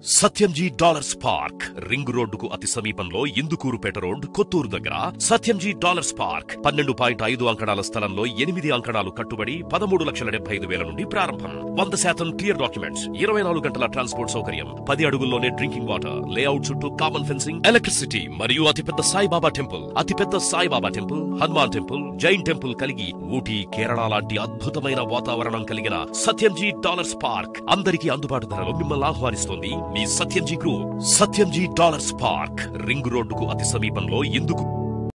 సత్యంజీ dollars park ring రోడ్డుకు అతి సమీపంలో ఇందుకూరుపేట రోడ్ కొత్తూరు దగ్గర సత్యంజీ డాలర్స్ పార్క్ పన్నెండు పాయింట్ ఐదు అంకణాల స్థలంలో ఎనిమిది అంకణాలు కట్టుబడి పదమూడు లక్షల డెబ్బై ఐదు వేల నుండి ప్రారంభం వంద శాతం క్లియర్ డాక్యుమెంట్స్ ఇరవై నాలుగు గంటల ట్రాన్స్పోర్ట్ సౌకర్యం పది అడుగుల్లోనే డ్రింకింగ్ వాటర్ లేఅవుట్ చుట్టూ కామన్ ఫెన్సింగ్ ఎలక్ట్రిసిటీ మరియు అతిపెద్ద సాయిబాబా టెంపుల్ అతిపెద్ద Saibaba temple Hanuman temple Jain temple కలిగి ఊటీ కేరళ లాంటి అద్భుతమైన వాతావరణం కలిగిన సత్యంజీ డాలర్స్ పార్క్ అందరికీ అందుబాటు ధరలో మిమ్మల్ని ఆహ్వానిస్తోంది మీ Satyamji group Satyamji dollars park ring రోడ్డుకు అతి సమీపంలో ఇందుకు